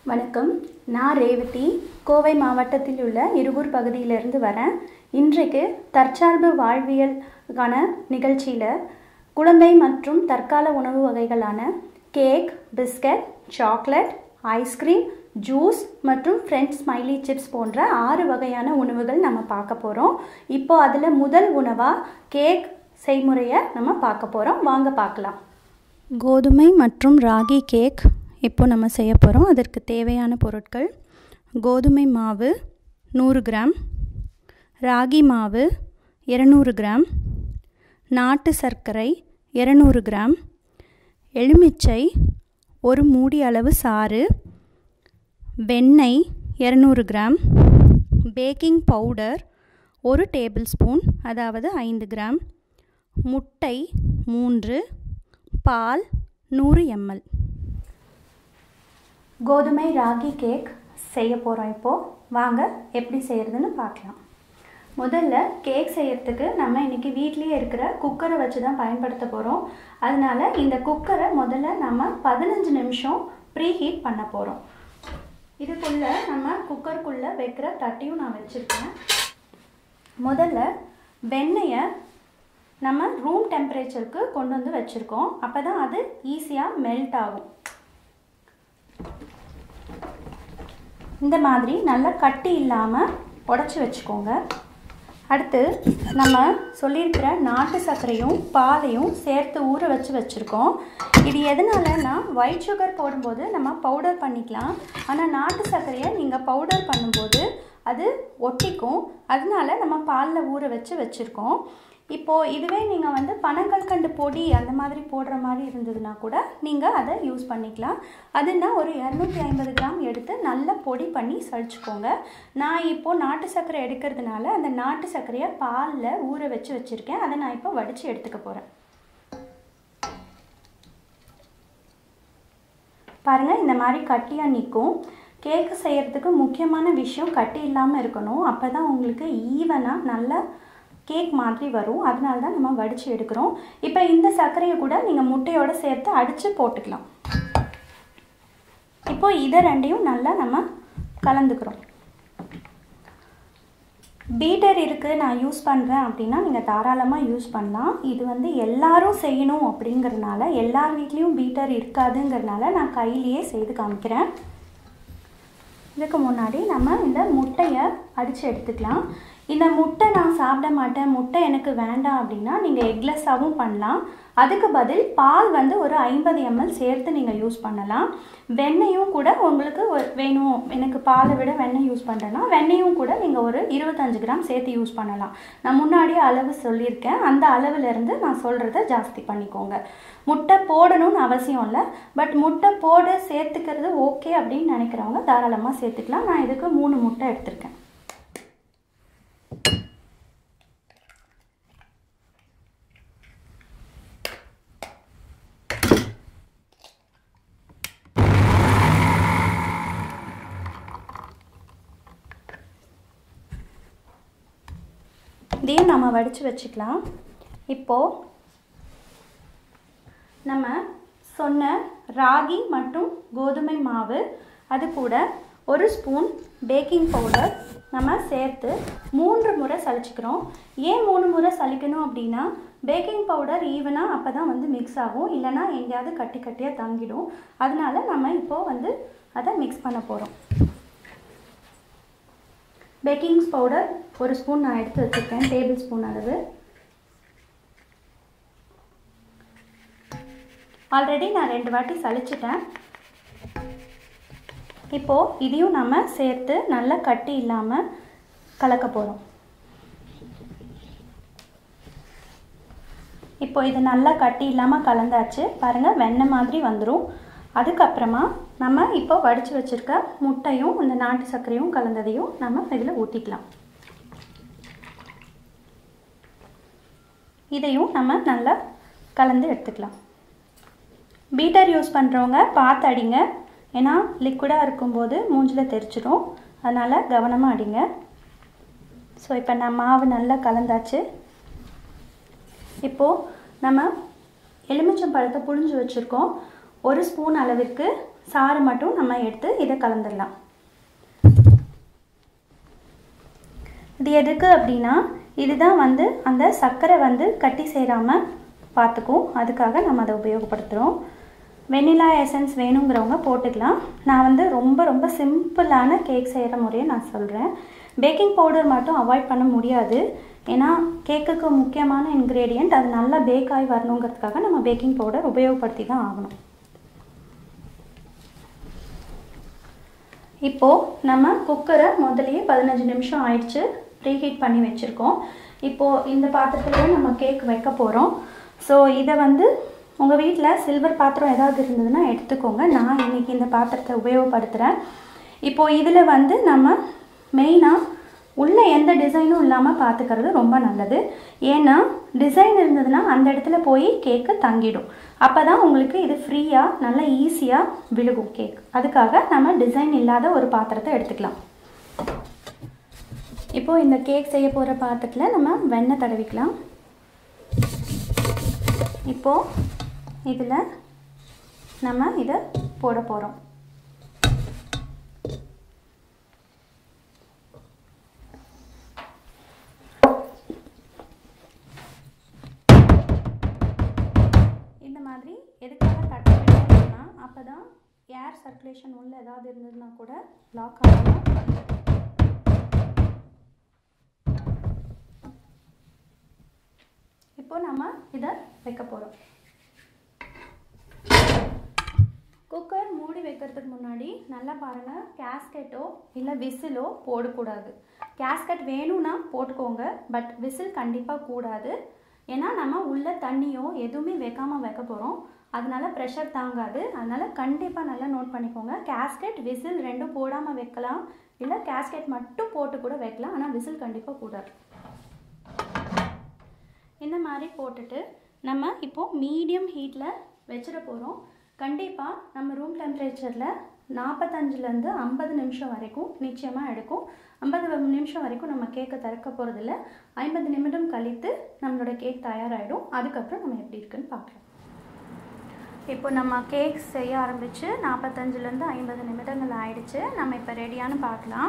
வணக்கம் நான் ரேவதி கோவை மாவட்டத்தில் உள்ள இருகூர் பகுதியிலிருந்து வரேன் இன்றைக்கு தற்சார்பு வாழ்வியலுக்கான நிகழ்ச்சியில் குழந்தை மற்றும் தற்கால உணவு வகைகளான cake biscuit chocolate ice cream juice மற்றும் ஃப்ரெஞ்ச் ஸ்மைலி சிப்ஸ் போன்ற ஆறு வகையான உணவுகள் நம்ம பார்க்க போகிறோம் இப்போ அதில் முதல் உணவாக கேக் செய்முறையை நம்ம பார்க்க போகிறோம் வாங்க பார்க்கலாம் கோதுமை மற்றும் ராகி கேக் இப்போ நம்ம செய்ய போகிறோம் அதற்கு தேவையான பொருட்கள் கோதுமை மாவு நூறு கிராம் ராகி மாவு இரநூறு கிராம் நாட்டு சர்க்கரை இரநூறு கிராம் எலுமிச்சை ஒரு மூடி அளவு சாறு வெண்ணெய் இரநூறு கிராம் பேக்கிங் பவுடர் ஒரு டேபிள் ஸ்பூன் அதாவது ஐந்து கிராம் முட்டை மூன்று பால் நூறு எம்எல் கோதுமை ராகி கேக் செய்ய போகிறோம் இப்போது வாங்க எப்படி செய்கிறதுன்னு பார்க்கலாம் முதல்ல கேக் செய்யறதுக்கு நம்ம இன்றைக்கி வீட்லேயே இருக்கிற குக்கரை வச்சு தான் பயன்படுத்த போகிறோம் அதனால் இந்த குக்கரை முதல்ல நம்ம பதினஞ்சு நிமிஷம் ப்ரீ ஹீட் பண்ண போகிறோம் இதுக்குள்ளே நம்ம குக்கருக்குள்ளே வைக்கிற தட்டியும் நான் வச்சுருக்கேன் முதல்ல வெண்ணெயை நம்ம ரூம் டெம்பரேச்சருக்கு கொண்டு வந்து வச்சுருக்கோம் அப்போ தான் அது ஈஸியாக மெல்ட் ஆகும் இந்த மாதிரி நல்லா கட்டி இல்லாமல் உடச்சி வச்சுக்கோங்க அடுத்து நம்ம சொல்லியிருக்கிற நாட்டு சர்க்கரையும் பாலையும் சேர்த்து ஊற வச்சு வச்சுருக்கோம் இது எதனாலன்னா ஒயிட் சுகர் போடும்போது நம்ம பவுடர் பண்ணிக்கலாம் ஆனால் நாட்டு சர்க்கரையை நீங்கள் பவுடர் பண்ணும்போது அது ஒட்டிக்கும் அதனால நம்ம பாலில் ஊற வச்சு வச்சுருக்கோம் இப்போது இதுவே நீங்கள் வந்து பனங்கற்கண்டு பொடி அந்த மாதிரி போடுற மாதிரி இருந்ததுன்னா கூட நீங்கள் அதை யூஸ் பண்ணிக்கலாம் அதுனா ஒரு இரநூத்தி ஐம்பது கிராம் எடுத்து நல்லா பொடி பண்ணி சளிச்சுக்கோங்க நான் இப்போது நாட்டு சர்க்கரை எடுக்கிறதுனால அந்த நாட்டு சர்க்கரையை பாலில் ஊற வச்சு வச்சுருக்கேன் அதை நான் இப்போ வடித்து எடுத்துக்க போகிறேன் பாருங்கள் இந்த மாதிரி கட்டியாக நிற்கும் கேக்கு செய்கிறதுக்கு முக்கியமான விஷயம் கட்டி இல்லாமல் இருக்கணும் அப்போ தான் உங்களுக்கு ஈவனாக நல்லா கேக் மாதிரி வரும் அதனால தான் நம்ம வடித்து எடுக்கிறோம் இப்போ இந்த சர்க்கரையை கூட நீங்கள் முட்டையோடு சேர்த்து அடித்து போட்டுக்கலாம் இப்போ இதை ரெண்டையும் நல்லா நம்ம கலந்துக்கிறோம் பீட்டர் இருக்குது நான் யூஸ் பண்ணுறேன் அப்படின்னா நீங்கள் தாராளமாக யூஸ் பண்ணலாம் இது வந்து எல்லாரும் செய்யணும் அப்படிங்கிறதுனால எல்லார் வீட்லேயும் பீட்டர் இருக்காதுங்கிறதுனால நான் கையிலேயே செய்து காமிக்கிறேன் இதுக்கு முன்னாடி நம்ம இந்த முட்டையை அடித்து எடுத்துக்கலாம் இந்த முட்டை நான் சாப்பிட மாட்டேன் முட்டை எனக்கு வேண்டாம் அப்படின்னா நீங்கள் எக்லெஸ்ஸாகவும் பண்ணலாம் அதுக்கு பதில் பால் வந்து ஒரு ஐம்பது எம்எல் சேர்த்து நீங்கள் யூஸ் பண்ணலாம் வெண்ணெயும் கூட உங்களுக்கு வேணும் எனக்கு பாலை விட வெண்ணெய் யூஸ் பண்ணுறேன்னா வெண்ணெயும் கூட நீங்கள் ஒரு இருபத்தஞ்சு கிராம் சேர்த்து யூஸ் பண்ணலாம் நான் முன்னாடியே அளவு சொல்லியிருக்கேன் அந்த அளவுலேருந்து நான் சொல்கிறத ஜாஸ்தி பண்ணிக்கோங்க முட்டை போடணும்னு அவசியம் இல்லை பட் முட்டை போட சேர்த்துக்கிறது ஓகே அப்படின்னு நினைக்கிறவங்க தாராளமாக சேர்த்துக்கலாம் நான் இதுக்கு மூணு முட்டை எடுத்திருக்கேன் இதையும் நம்ம வடித்து வச்சுக்கலாம் இப்போது நம்ம சொன்ன ராகி மற்றும் கோதுமை மாவு அது கூட ஒரு ஸ்பூன் பேக்கிங் பவுடர் நம்ம சேர்த்து மூன்று முறை சளிச்சிக்கிறோம் ஏன் மூணு முறை சளிக்கணும் அப்படின்னா பேக்கிங் பவுடர் ஈவனாக அப்போ தான் வந்து மிக்ஸ் ஆகும் இல்லைனா எங்கேயாவது கட்டி கட்டியாக தங்கிடும் அதனால நம்ம இப்போது வந்து அதை மிக்ஸ் பண்ண போகிறோம் பேக்கிங் பவுடர் ஒரு ஸ்பூன் நான் எடுத்து வச்சுருக்கேன் டேபிள் ஸ்பூன் அளவு ஆல்ரெடி நான் ரெண்டு வாட்டி சளிச்சிட்டேன் இப்போது இதையும் நம்ம சேர்த்து நல்லா கட்டி இல்லாமல் கலக்க போகிறோம் இப்போ இது நல்லா கட்டி இல்லாமல் கலந்தாச்சு பாருங்கள் வெண்ணெய் மாதிரி வந்துடும் அதுக்கப்புறமா நம்ம இப்போ வடித்து வச்சுருக்க முட்டையும் இந்த நாட்டு சர்க்கரையும் கலந்ததையும் நம்ம இதில் ஊற்றிக்கலாம் இதையும் நம்ம நல்லா கலந்து எடுத்துக்கலாம் பீட்டர் யூஸ் பண்ணுறவங்க பார்த்து அடிங்க ஏன்னா லிக்விடாக இருக்கும்போது மூஞ்சில் தெரிச்சிடும் அதனால் கவனமாக அடிங்க ஸோ இப்போ நான் மாவு நல்லா கலந்தாச்சு இப்போது நம்ம எலுமிச்சம் பழத்தை புழிஞ்சு வச்சுருக்கோம் ஒரு ஸ்பூன் அளவிற்கு சாறு மட்டும் நம்ம எடுத்து இதை கலந்துடலாம் இது எதுக்கு அப்படின்னா இதுதான் வந்து அந்த சர்க்கரை வந்து கட்டி சேராமல் பார்த்துக்கும் அதுக்காக நம்ம அதை உபயோகப்படுத்துகிறோம் வெனிலா எசன்ஸ் வேணுங்கிறவங்க போட்டுக்கலாம் நான் வந்து ரொம்ப ரொம்ப சிம்பிளான கேக் செய்கிற முறையை நான் சொல்கிறேன் பேக்கிங் பவுடர் மட்டும் அவாய்ட் பண்ண முடியாது ஏன்னா கேக்குக்கு முக்கியமான இன்க்ரீடியண்ட் அது நல்லா பேக் ஆகி வரணுங்கிறதுக்காக நம்ம பேக்கிங் பவுடர் உபயோகப்படுத்தி தான் ஆகணும் இப்போது நம்ம குக்கரை முதலையே பதினஞ்சு நிமிஷம் ஆயிடுச்சு ப்ரீஹீட் பண்ணி வச்சுருக்கோம் இப்போது இந்த பாத்திரத்தில் நம்ம கேக் வைக்க போகிறோம் ஸோ இதை வந்து உங்கள் வீட்டில் சில்வர் பாத்திரம் ஏதாவது இருந்ததுன்னா எடுத்துக்கோங்க நான் இன்றைக்கி இந்த பாத்திரத்தை உபயோகப்படுத்துகிறேன் இப்போது இதில் வந்து நம்ம மெயினாக உள்ளே எந்த டிசைனும் இல்லாமல் பார்த்துக்கிறது ரொம்ப நல்லது ஏன்னா டிசைன் இருந்ததுன்னா அந்த இடத்துல போய் கேக்கு தங்கிடும் அப்போ தான் உங்களுக்கு இது ஃப்ரீயாக நல்லா ஈஸியாக விழுகும் கேக் அதுக்காக நம்ம டிசைன் இல்லாத ஒரு பாத்திரத்தை எடுத்துக்கலாம் இப்போது இந்த கேக் செய்ய போகிற பாத்திரத்தில் நம்ம வெண்ணெய் தடவிக்கலாம் இப்போது இதில் நம்ம இதை போட போகிறோம் இந்த மாதிரி எதுக்காக தட்ட விடுறோம்னா அப்போ தான் ஏர் சர்க்குலேஷன் உள்ள ஏதாவது இருந்ததுன்னா கூட லாக் ஆகாமல் இப்போ நம்ம இதை வைக்க போகிறோம் குக்கர் மூடி வைக்கிறதுக்கு முன்னாடி நல்லா பாருங்கள் கேஸ்கெட்டோ இல்லை விசிலோ போடக்கூடாது கேஸ்கெட் வேணும்னா போட்டுக்கோங்க பட் விசில் கண்டிப்பாக கூடாது ஏன்னா நம்ம உள்ள தண்ணியோ எதுவுமே வைக்காமல் வைக்க போகிறோம் அதனால ப்ரெஷர் தாங்காது அதனால் கண்டிப்பாக நல்லா நோட் பண்ணிக்கோங்க கேஸ்கெட் விசில் ரெண்டும் போடாமல் வைக்கலாம் இல்லை கேஸ்கெட் மட்டும் போட்டு கூட வைக்கலாம் ஆனால் விசில் கண்டிப்பாக கூடாது இந்த மாதிரி போட்டுட்டு நம்ம இப்போது மீடியம் ஹீட்டில் வச்சிட போகிறோம் கண்டிப்பாக நம்ம ரூம் டெம்பரேச்சரில் நாற்பத்தஞ்சிலேருந்து ஐம்பது நிமிஷம் வரைக்கும் நிச்சயமாக எடுக்கும் ஐம்பது நிமிஷம் வரைக்கும் நம்ம கேக்கை திறக்க போகிறதில்ல ஐம்பது நிமிடம் கழித்து நம்மளோட கேக் தயாராகிடும் அதுக்கப்புறம் நம்ம எப்படி இருக்குன்னு பார்க்கலாம் இப்போ நம்ம கேக் செய்ய ஆரம்பித்து நாற்பத்தஞ்சிலேருந்து ஐம்பது நிமிடங்கள் ஆயிடுச்சு நம்ம இப்போ ரெடியானு பார்க்கலாம்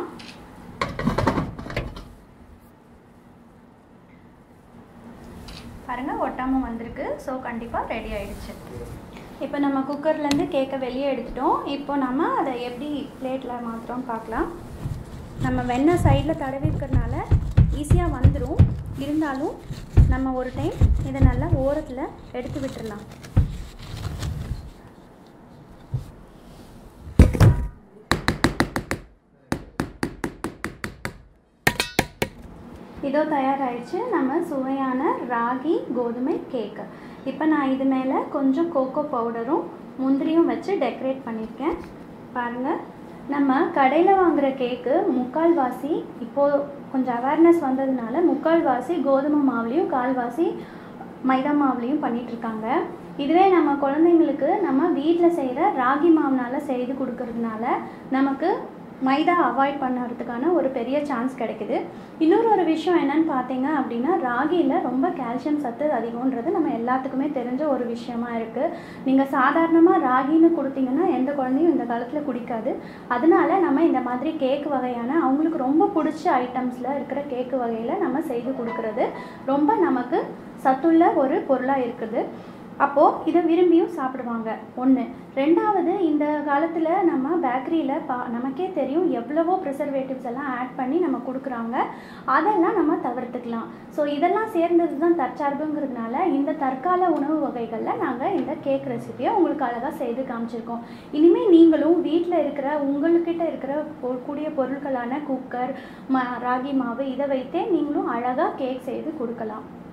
பாருங்கள் ஒட்டாமல் வந்திருக்கு ஸோ கண்டிப்பாக ரெடி ஆயிடுச்சு இப்போ நம்ம குக்கர்லேருந்து கேக்கை வெளியே எடுத்துட்டோம் இப்போ நம்ம அதை எப்படி பிளேட்டில் மாற்றுறோம் பார்க்கலாம் நம்ம வெண்ணெய் சைடில் தடவி இருக்கிறதுனால ஈஸியாக வந்துடும் இருந்தாலும் நம்ம ஒரு டைம் இதை நல்லா ஓரத்தில் எடுத்து விட்டுறலாம் இதோ தயாராகிடுச்சு நம்ம சுவையான ராகி கோதுமை கேக்கு இப்போ நான் இது மேலே கொஞ்சம் கோகோ பவுடரும் முந்திரியும் வச்சு டெக்கரேட் பண்ணியிருக்கேன் பாருங்கள் நம்ம கடையில் வாங்குகிற கேக்கு முக்கால்வாசி இப்போது கொஞ்சம் அவேர்னஸ் வந்ததுனால முக்கால்வாசி கோதுமை மாவுலேயும் கால்வாசி மைதா மாவுலேயும் பண்ணிகிட்ருக்காங்க இதுவே நம்ம குழந்தைங்களுக்கு நம்ம வீட்டில் செய்கிற ராகி மாவுனால் செய்து கொடுக்கறதுனால நமக்கு மைதா அவாய்ட் பண்ணுறதுக்கான ஒரு பெரிய சான்ஸ் கிடைக்குது இன்னொரு ஒரு விஷயம் என்னன்னு பார்த்தீங்க அப்படின்னா ராகியில் ரொம்ப கால்சியம் சத்து அதிகம்ன்றது நம்ம எல்லாத்துக்குமே தெரிஞ்ச ஒரு விஷயமா இருக்குது நீங்கள் சாதாரணமாக ராகின்னு கொடுத்தீங்கன்னா எந்த குழந்தையும் இந்த காலத்தில் குடிக்காது அதனால நம்ம இந்த மாதிரி கேக் வகையான அவங்களுக்கு ரொம்ப பிடிச்ச ஐட்டம்ஸில் இருக்கிற கேக்கு வகையில் நம்ம செய்து கொடுக்கறது ரொம்ப நமக்கு சத்துள்ள ஒரு பொருளாக இருக்குது அப்போது இதை விரும்பியும் சாப்பிடுவாங்க ஒன்று ரெண்டாவது இந்த காலத்தில் நம்ம பேக்கரியில் பா நமக்கே தெரியும் எவ்வளவோ ப்ரிசர்வேட்டிவ்ஸ் எல்லாம் ஆட் பண்ணி நம்ம கொடுக்குறாங்க அதெல்லாம் நம்ம தவிர்த்துக்கலாம் ஸோ இதெல்லாம் சேர்ந்தது தான் தற்சார்புங்கிறதுனால இந்த தற்கால உணவு வகைகளில் நாங்கள் இந்த கேக் ரெசிபியை உங்களுக்கு அழகாக செய்து காமிச்சிருக்கோம் இனிமேல் நீங்களும் வீட்டில் இருக்கிற உங்கள்கிட்ட இருக்கிற பொ- கூடிய பொருட்களான குக்கர் ம ராகி மாவு இதை வைத்தே நீங்களும் அழகாக கேக் செய்து கொடுக்கலாம்